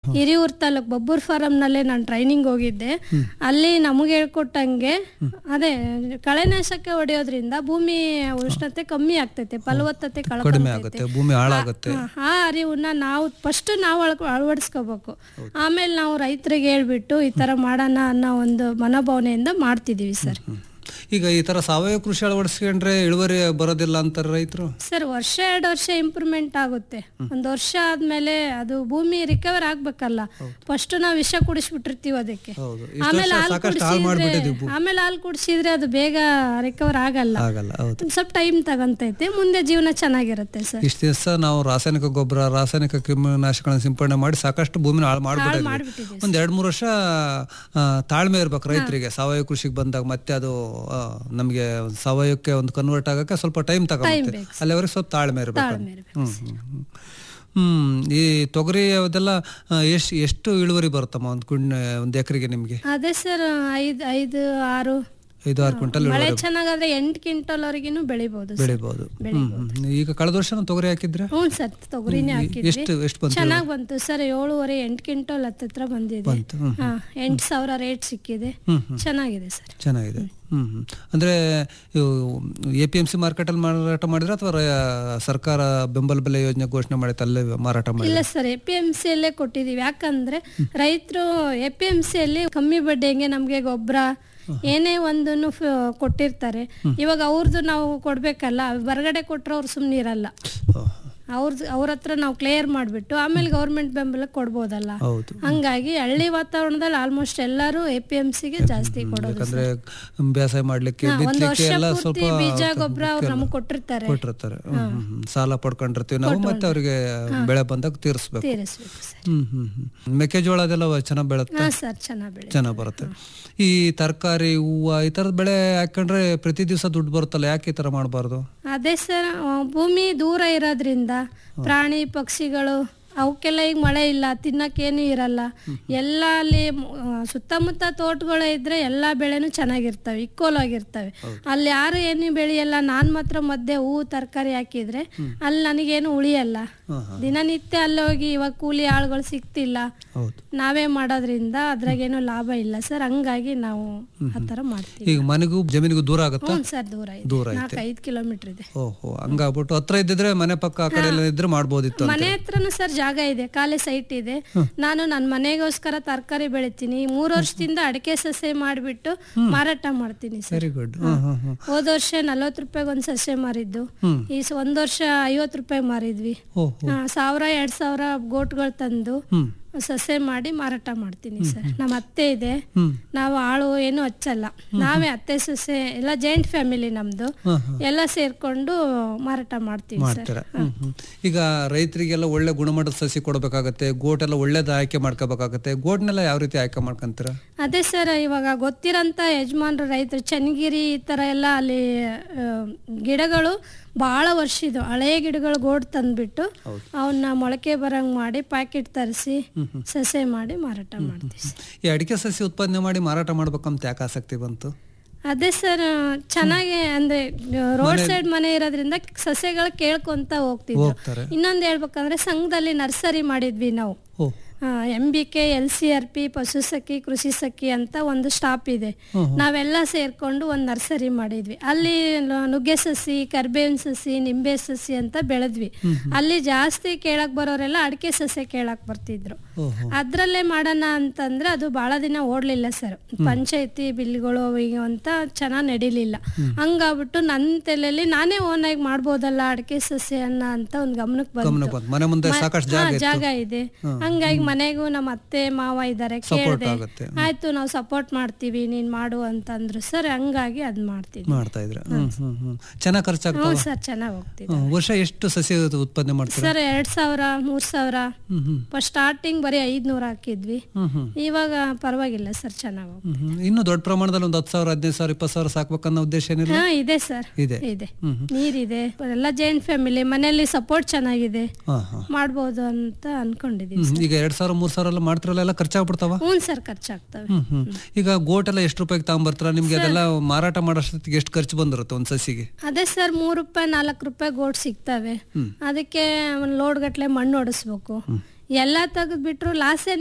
Hiriyur taluk ಬಬ್ಬೂರ್ form ನಲ್ಲೇ ನಾನು training ಹೋಗಿದ್ದೆ ಅಲ್ಲಿ ನಮಗೆ ಹೇಳ್ಕೊಟ್ಟಂಗೆ ಅದೇ ಕಳೆನಾಶಕ ಹೊಡೆಯೋದ್ರಿಂದ ಭೂಮಿ ಉಷ್ಣತೆ ಕಮ್ಮಿ ಆಗ್ತೈತೆ ಫಲವತ್ತತೆ ಕಡಿಮೆ ಕಳ್ಕೊಂತೈತೆ ಆಗುತ್ತೆ ಭೂಮಿ ಹಾಳಾಗುತ್ತೆ ಆ- ಆ ಅರಿವನ್ನ ನಾವು ಫಸ್ಟ್ ನಾವು ಅಳ್ಕೊ ಅಳವಡಿಸ್ಕೋಬೇಕು ಆಮೇಲೆ ನಾವು ರೈತರಿಗೆ ಹೇಳ್ಬಿಟ್ಟು ಈ ತರ ಮಾಡೋಣ ಅನ್ನೋ ಒಂದು ಮನೋಭಾವನೆಯಿಂದ ಮಾಡ್ತಿದೀವಿ ಸರ್ ಈಗ ಈ ತರ ಸಾವಯವ ಕೃಷಿ ಅಳವಡಿಸ್ಕೊಂಡ್ರೆ ಇಳುವರಿ ಬರೋದಿಲ್ಲ ಅಂತಾರೆ ರೈತರು ಸರ್ ವರ್ಷ ಎರಡು ವರ್ಷ ಇಂಪ್ರೂವ್ಮೆಂಟ್ ಆಗುತ್ತೆ ಒಂದು ವರ್ಷ ಆದ್ಮೇಲೆ ಅದು ಭೂಮಿ ರಿಕವರ್ ಆಗ್ಬೇಕಲ್ಲ ಫಸ್ಟ್ ನಾವು ವಿಷ ಕುಡಿಸ್ಬಿಟ್ಟಿರ್ತೀವಿ ಅದಕ್ಕೆ ಹೌದು ಇಷ್ಟು ಆಮೇಲೆ ವರ್ಷ ಹಾಲು ಸಾಕಷ್ಟು ಹಾಳು ಮಾಡ್ಬಿಟ್ಟಿದ್ವಿ ಕುಡಿಸಿದ್ರೆ ಆಮೇಲೆ ಹಾಲು ಕುಡಿಸಿದ್ರೆ ಅದು ಬೇಗ ರಿಕವರ್ ಆಗಲ್ಲ ಆಗಲ್ಲ ಹೌದು ಒಂದ್ ಸ್ವಲ್ಪ ಟೈಮ್ ತಗೊಂತೈತೆ ಮುಂದೆ ಜೀವನ ಚೆನ್ನಾಗಿರುತ್ತೆ ಸರ್ ಇಷ್ಟು ದಿವಸ ನಾವು ರಾಸಾಯನಿಕ ಗೊಬ್ಬರ ರಾಸಾಯನಿಕ ಕ್ರಿಮಿನಾಶಕಗಳನ್ನ ಸಿಂಪಡಣೆ ಮಾಡಿ ಸಾಕಷ್ಟು ಭೂಮಿನ ಹಾಳು ಮಾಡ್ಬಿಟ್ಟಿದ್ವಿ ಮಾಡ್ಬಿಟ್ಟಿದ್ದೀವಿ ಒಂದ್ ಎರಡ್ ಮೂರು ವರ್ಷ ಆ, ತಾಳ್ಮೆ ಇರ್ಬೇಕು ರೈತರಿಗೆ ಸಾವಯವ ಕೃಷಿಗೆ ಬಂದಾಗ ಮತ್ತೆ ಅದು ಆ, ನಮ್ಗೆ ಸಾವಯವಕ್ಕೆ ಒಂದು ಕನ್ವರ್ಟ್ ಆಗಕ್ಕೆ ಸ್ವಲ್ಪ ಟೈಮ್ ತಗೊಂಡುತ್ತೆ ಬೇಕು ಅಲ್ಲಿವರೆಗೆ ಸ್ವಲ್ಪ ತಾಳ್ಮೆ ಇರ್ಬೇಕು ತಾಳ್ಮೆ ಇರ್ಬೇಕು ಹ್ಮ್ ಹ್ಮ್, ಹ್ಮ್. ಹ್ಮ್ ಈ ತೊಗರಿ ಅದೆಲ್ಲ ಎಷ್ಟು ಎಷ್ಟು ಇಳುವರಿ ಬರುತ್ತಮ್ಮ ಒಂದು ಕುಂಡ್ ಒಂದು ಎಕರೆಗೆ ನಿಮ್ಗೆ ಅದೇ ಸರ್ ಐದು ಐದು ಆರು ಐದು ಆರು ಕ್ವಿಂಟಲ್ ಮಳೆ ಚೆನ್ನಾಗಾದ್ರೆ ಎಂಟು ಕ್ವಿಂಟಲ್ ವರೆಗಿನೂ ಬೆಳಿಬಹುದು ಸರ್ ಬೆಳಿಬಹುದು ಹ್ಮ್ ಹ್ಮ್. ಈಗ ಕಳೆದ ವರ್ಷ ತೊಗರಿ ಹಾಕಿದ್ರೆ ಹ್ಞೂ ಸರ್ ತೊಗರಿನೇ ಹಾಕಿದ್ವಿ ಎಷ್ಟು ಎಷ್ಟು ಬಂತು ಚೆನ್ನಾಗ್ ಬಂತು ಸರ್ ಏಳುವರೆ ಎಂಟು ಕ್ವಿಂಟಲ್ ಹತ್ತತ್ರ ಬಂದಿದೆ ಬಂತು ಹ್ಮ್ ಹಾ ಎಂಟು ಸಾವಿರ ರೇಟ್ ಸಿಕ್ಕಿದೆ ಹ್ಮ್ ಚೆನ್ನಾಗಿದೆ ಸರ್ ಚೆನ್ನಾಗಿದೆ ಹ್ಮ್ ಹ್ಮ್. ಅಂದ್ರೆ ಎ ಪಿ ಎಂ ಸಿ ಮಾರ್ಕೆಟಲ್ಲಿ ಮಾರಾಟ ಮಾಡಿದ್ರೆ ಅಥವಾ ಸರ್ಕಾರ ಬೆಂಬಲ ಬೆಲೆ ಯೋಜನೆ ಘೋಷಣೆ ಮಾಡೈತೆ ಅಲ್ಲೇ ಮಾರಾಟ ಮಾಡಿ ಇಲ್ಲ ಸರ್ ಎ ಪಿ ಎಂ ಸಿಯಲ್ಲೇ ಕೊಟ್ಟಿದೀವಿ ಯಾಕಂದ್ರೆ ರೈತರು ಎ ಪಿ ಎಂ ಸಿಯಲ್ಲಿ ಕಮ್ಮಿ ಬಡ್ಡಿಗೆ ನಮಗೆ ಗೊಬ್ಬರ ಏನೇ ಒಂದನ್ನು ಕೊಟ್ಟಿರ್ತಾರೆ ಇವಾಗ ಅವ್ರದ್ದು ನಾವು ಕೊಡ್ಬೇಕಲ್ಲ ಹೊರಗಡೆ ಕೊಟ್ರೆ ಅವ್ರು ಸುಮ್ಮನೆ ಇರಲ್ಲ ಅವ್ರದ್ದು ಅವ್ರ ಹತ್ರ ನಾವು ಕ್ಲಿಯರ್ ಮಾಡಿಬಿಟ್ಟು ಆಮೇಲೆ ಗೌರ್ಮೆಂಟ್ ಬೆಂಬಲ ಕೊಡ್ಬೋದಲ್ಲ ಹೌದು ಹಂಗಾಗಿ ಹಳ್ಳಿ ವಾತಾವರಣದಲ್ಲಿ ಆಲ್ಮೋಸ್ಟ್ ಎಲ್ಲರೂ ಎ ಪಿ ಎಂ ಸಿಗೆ ಜಾಸ್ತಿ ಕೊಡೋದು ಯಾಕಂದ್ರೆ ಬೇಸಾಯ ಮಾಡ್ಲಿಕ್ಕೆ ಒಂದು ಬಿತ್ತಲಿಕ್ಕೆ ವರ್ಷ ಎಲ್ಲ ಪೂರ್ತಿ ಸ್ವಲ್ಪ ಬೀಜ ಗೊಬ್ಬರ ಅವ್ರು ನಮಗೆ ಕೊಟ್ಟಿರ್ತಾರೆ ಕೊಟ್ಟಿರ್ತಾರೆ ಹ್ಮ್, ಹ್ಮ್, ಹ್ಮ್. ಸಾಲ ಪಡ್ಕೊಂಡಿರ್ತೀವಿ ನಾವು ಮತ್ತೆ ಅವರಿಗೆ ಬೆಳೆ ಬಂದಾಗ ತೀರಿಸ್ಬೇಕು ತೀರಿಸ್ಬೇಕು ಸರ್ ಹ್ಮ್ ಹ್ಮ್ ಹ್ಮ್ ಮೆಕ್ಕೆಜೋಳ ಅದೆಲ್ಲ ಚೆನ್ನಾಗಿ ಬೆಳತ್ತೆ ಹಾ ಸರ್ ಚೆನ್ನಾಗಿ ಬೆಳೆ ಚೆನ್ನಾಗಿ ಬರುತ್ತೆ ಈ ತರಕಾರಿ ಹೂವು ಈ ತರದ ಬೆಳೆ ಹಾಕೊಂಡ್ರೆ ಪ್ರತಿ ದಿವಸ ದುಡ್ಡು ಬರುತ್ತಲ್ಲ ಯಾಕೆ ಈ ತರ ಮಾಡಬಾರ್ದು ಅದೇ ಸರ್ ಆ, ಭೂಮಿ ದೂರ ಇರೋದ್ರಿಂದ ಪ್ರಾಣಿ ಪಕ್ಷಿಗಳು ಅವಕ್ಕೆಲ್ಲ ಈಗ ಮಳೆ ಇಲ್ಲ ತಿನ್ನಕ್ಕೇನು ಇರಲ್ಲ ಎಲ್ಲ ಅಲ್ಲಿ ಮ್- ಆ, ಸುತ್ತಮುತ್ತ ತೋಟಗಳು ಇದ್ರೆ ಎಲ್ಲ ಬೆಳೆನೂ ಚೆನ್ನಾಗಿರ್ತವೆ ಇಕ್ವಲ್ ಆಗಿರ್ತವೆ ಅಲ್ಲಿ ಯಾರು ಏನು ಬೆಳೆಯಲ್ಲ ನಾನ್ ಮಾತ್ರ ಮಧ್ಯೆ ಹೂವು ತರಕಾರಿ ಹಾಕಿದ್ರೆ ಅಲ್ಲಿ ನನಗೇನು ಉಳಿಯಲ್ಲ ದಿನನಿತ್ಯ ಅಲ್ಲಿ ಹೋಗಿ ಇವಾಗ ಕೂಲಿ ಆಳುಗಳು ಸಿಗ್ತಿಲ್ಲ ಹೌದು ನಾವೇ ಮಾಡೋದ್ರಿಂದ ಅದ್ರಾಗೇನು ಲಾಭ ಇಲ್ಲ ಸರ್ ಹಂಗಾಗಿ ನಾವು ಆ ಥರ ಮಾಡ್ತೀವಿ ಈಗ ಮನೆಗೂ ಜಮೀನಿಗೂ ದೂರ ಆಗುತ್ತಾ ಹ್ಞೂ ಸರ್ ದೂರ ಇದೆ ದೂರ ನಾಲ್ಕು ಐದು ಕಿಲೋಮೀಟರ್ ಇದೆ ಓಹೋ ಹಂಗಾಗ್ಬಿಟ್ಟು ಹತ್ರ ಇದ್ದಿದ್ರೆ ಮನೆ ಪಕ್ಕ ಆ ಕಡೆ ಎಲ್ಲ ಇದ್ರೆ ಮಾಡ್ಬೋದಿತ್ತು ಅಂತ ಮನೆ ಹತ್ರನೂ ಸರ್ ಜಾಗ ಇದೆ ಖಾಲಿ ಸೈಟ್ ಇದೆ ನಾನು ನನ್ನ ಮನೆಗೋಸ್ಕರ ತರಕಾರಿ ಬೆಳಿತೀನಿ ಮೂರು ವರ್ಷದಿಂದ ಅಡಿಕೆ ಸಸ್ಯ ಮಾಡಿಬಿಟ್ಟು ಮಾರಾಟ ಮಾಡ್ತೀನಿ ಸರ್ ವೆರಿ ಗುಡ್ ಹ್ಮ್ ಹ್ಮ್ ಹ್ಮ್ ಹೋದ ವರ್ಷ ನಲ್ವತ್ತು ರೂಪಾಯಿಗೆ ಒಂದು ಸಸ್ಯ ಮಾರಿದ್ದು ಹ್ಮ್. ಈ ಸ- ಒಂದ್ ವರ್ಷ ಐವತ್ತು ರೂಪಾಯಿ ಮಾರಿದ್ವಿ ಓಹೋ ಆ, ಸಾವಿರ ಎರಡ್ ಸಾವಿರ ಗೋಟ್ಗಳು ತಂದು ಹ್ಮ್ ಸಸ್ಯ ಮಾಡಿ ಮಾರಾಟ ಮಾಡ್ತೀನಿ ಸರ್ ನಮ್ಮ ಅತ್ತೆ ಇದೆ ಹ್ಮ್ ನಾವು ಆಳು ಏನು ಹಚ್ಚಲ್ಲ ನಾವೇ ಅತ್ತೆ ಸೊಸೆ ಎಲ್ಲ ಜಾಯಿಂಟ್ ಫ್ಯಾಮಿಲಿ ನಮ್ದು ಹಾ ಹಾ ಎಲ್ಲ ಸೇರ್ಕೊಂಡು ಮಾರಾಟ ಮಾಡ್ತೀವಿ ಸರ್ ಮಾಡ್ತೀರಾ ಹ್ಮ್ ಹ್ಮ್ ಈಗ ರೈತರಿಗೆಲ್ಲ ಒಳ್ಳೆ ಗುಣಮಟ್ಟದ ಸಸಿ ಕೊಡಬೇಕಾಗತ್ತೆ ಗೋಟೆಲ್ಲ ಒಳ್ಳೇದು ಆಯ್ಕೆ ಮಾಡ್ಕೋಬೇಕಾಗತ್ತೆ ಗೋಟ್ನೆಲ್ಲ ಯಾವ ರೀತಿ ಆಯ್ಕೆ ಮಾಡ್ಕೊಂತೀರಾ ಅದೇ ಸರ್ ಇವಾಗ ಗೊತ್ತಿರೋಂಥ ಯಜಮಾನ್ರು ರೈತರು ಚನ್ನಗಿರಿ ಈ ಥರ ಎಲ್ಲ ಅಲ್ಲಿ ಆ, ಗಿಡಗಳು ಭಾಳ ವರ್ಷದ್ದು ಹಳೆಯ ಗಿಡಗಳು ಗೋಡ್ ತಂದ್ಬಿಟ್ಟು ಅವನ್ನ ಮೊಳಕೆ ಬರಂಗ್ ಮಾಡಿ ಪ್ಯಾಕೆಟ್ ತರಿಸಿ ಸಸೆ ಮಾಡಿ ಮಾರಾಟ ಮಾಡ್ತೀವಿ ಸರ್ ಈ ಅಡಿಕೆ ಸಸಿ ಉತ್ಪಾದನೆ ಮಾಡಿ ಮಾರಾಟ ಮಾಡ್ಬೇಕಂತ ಯಾಕೆ ಆಸಕ್ತಿ ಬಂತು ಅದೇ ಸರ್ ಚೆನ್ನಾಗಿ ಅಂದ್ರೆ ರೋಡ್ ಸೈಡ್ ಮನೆ ಇರೋದ್ರಿಂದ ಸಸ್ಯಗಳು ಕೇಳ್ಕೊಂತ ಹೋಗ್ತಿದ್ರು ಹೋಗ್ತಾರೆ ಇನ್ನೊಂದು ಹೇಳ್ಬೇಕಂದ್ರೆ ಸಂಘದಲ್ಲಿ ನರ್ಸರಿ ಮಾಡಿದ್ವಿ ನಾವು O M B K L C R P ಪಶು ಸಖಿ ಕೃಷಿ ಸಖಿ ಅಂತ ಒಂದು ಸ್ಟಾಪ್ ಇದೆ ನಾವೆಲ್ಲ ಸೇರ್ಕೊಂಡು ಒಂದು ನರ್ಸರಿ ಮಾಡಿದ್ವಿ ಅಲ್ಲಿ ನ- ನುಗ್ಗೆ ಸಸಿ ಕರ್ಬೇವಿನ ಸಸಿ ನಿಂಬೆ ಸಸಿ ಅಂತ ಬೆಳೆದ್ವಿ ಅಲ್ಲಿ ಜಾಸ್ತಿ ಕೇಳಕ್ ಬರೋರೆಲ್ಲ ಅಡಿಕೆ ಸಸ್ಯ ಕೇಳಕ್ ಬರ್ತಿದ್ರು ಓಹೋ ಅದ್ರಲ್ಲೇ ಮಾಡೋಣ ಅಂತಂದ್ರೆ ಅದು ಬಹಳ ದಿನ ಓಡ್ಲಿಲ್ಲ ಸರ್ ಪಂಚಾಯತಿ ಬಿಲ್ಗಳು ಈಗ ಅಂತ ಚೆನ್ನಾಗಿ ನಡೀಲಿಲ್ಲ ಹಂಗಾಗ್ಬಿಟ್ಟು ನನ್ನ ತಲೆಯಲ್ಲಿ ನಾನೇ ಓನ್ ಆಗಿ ಮಾಡ್ಬೋದಲ್ಲ ಅಡಿಕೆ ಸಸ್ಯನ್ನ ಅಂತ ಒಂದು ಗಮನಕ್ಕೆ ಬಂತು ಗಮನಕ್ಕೆ ಬಂತು ಮನೆ ಮುಂದೆ ಸಾಕಷ್ಟು ಹಾ, ಜಾಗ ಇತ್ತು ಜಾಗ ಇದೆ ಹಂಗಾಗಿ ಮನೆಗೂ ನಮ್ಮ ಅತ್ತೆ ಮಾವ ಇದ್ದಾರೆ ಸಪೋರ್ಟ್ ಕೇಳಿದೆ ಆಗುತ್ತೆ ಆಯ್ತು ನಾವು ಸಪೋರ್ಟ್ ಮಾಡ್ತೀವಿ ನೀನ್ ಮಾಡು ಅಂತಂದ್ರು ಸರ್ ಹಂಗಾಗಿ ಅದ್ ಮಾಡ್ತೀವಿ ಮಾಡ್ತಾ ಇದ್ರ ಹ್ಮ್ ಹ್ಮ್ ಹ್ಮ್ ಚೆನ್ನಾಗಿ ಖರ್ಚಾಗ್ತಾವ ಹ್ಞೂ ಸರ್ ಚೆನ್ನಾಗಿ ಹೋಗ್ತಿದೆ ಹ್ಮ್. ವರ್ಷ ಎಷ್ಟು ಸಸಿ ಉತ್ಪಾದನೆ ಮಾಡ್ತೀರಾ ಸರ್ ಎರಡ್ ಸಾವಿರ ಮೂರ್ ಸಾವಿರ ಹ್ಮ್ ಹ್ಮ್ ಫಸ್ಟ್ ಸ್ಟಾರ್ಟಿಂಗ್ ಬರೀ ಐದ್ನೂರ ಹಾಕಿದ್ವಿ ಹ್ಮ್ ಹ್ಮ್ ಇವಾಗ ಪರವಾಗಿಲ್ಲ ಸರ್ ಚೆನ್ನಾಗಿ ಹೋಗ್ತಿದೆ ಹ್ಮ್ ಹ್ಮ್. ಇನ್ನು ದೊಡ್ಡ ಪ್ರಮಾಣದಲ್ಲಿ ಒಂದು ಹತ್ತು ಸಾವಿರ ಹದಿನೈದು ಸಾವಿರ ಇಪ್ಪತ್ತು ಸಾವಿರ ಸಾಕ್ಬೇಕನ್ನೋ ಉದ್ದೇಶ ಏನಿಲ್ಲ ಹಾ ಇದೆ ಸರ್ ಇದೆ ಇದೆ ಹ್ಮ್ ಹ್ಮ್ ನೀರಿದೆ ಎಲ್ಲ ಜಾಯಿಂಟ್ ಫ್ಯಾಮಿಲಿ ಮನೆಯಲ್ಲಿ ಸಪೋರ್ಟ್ ಚೆನ್ನಾಗಿದೆ ಹಾ ಹಾ ಮಾಡ್ಬೋದು ಅಂತ ಅನ್ಕೊಂಡಿದೀವಿ ಹ್ಮ್. ಈಗ ಎರಡ್ ಸಾವಿರ ಮೂರ್ ಸಾವಿರ ಎಲ್ಲ ಮಾಡ್ತಿರಲ್ಲ ಎಲ್ಲ ಖರ್ಚಾಗ್ಬಿಡ್ತಾವ ಹ್ಞೂ ಸರ್ ಖರ್ಚಾಗ್ತವೆ ಹ್ಮ್ ಹ್ಮ್ ಈಗ ಗೋಟ್ ಎಲ್ಲ ಎಷ್ಟು ರೂಪಾಯಿಗೆ ತಗೊಂಬರ್ತಾರ ನಿಮ್ಗೆ ಅದೆಲ್ಲ ಮಾರಾಟ ಮಾಡೋಷ್ಟೊತ್ತಿಗೆ ಎಷ್ಟು ಖರ್ಚು ಬಂದಿರುತ್ತೆ ಒಂದ್ ಸಸಿಗೆ ಅದೇ ಸರ್ ಮೂರು ರೂಪಾಯಿ ನಾಲ್ಕು ರೂಪಾಯಿ ಗೋಟ್ ಸಿಗ್ತವೆ ಅದಕ್ಕೆ ಲೋಡ್ ಗಟ್ಲೆ ಮಣ್ಣು ಹೊಡಿಸ್ಬೇಕು ಎಲ್ಲ ತೆಗೆದ್ಬಿಟ್ರು ಲಾಸೇ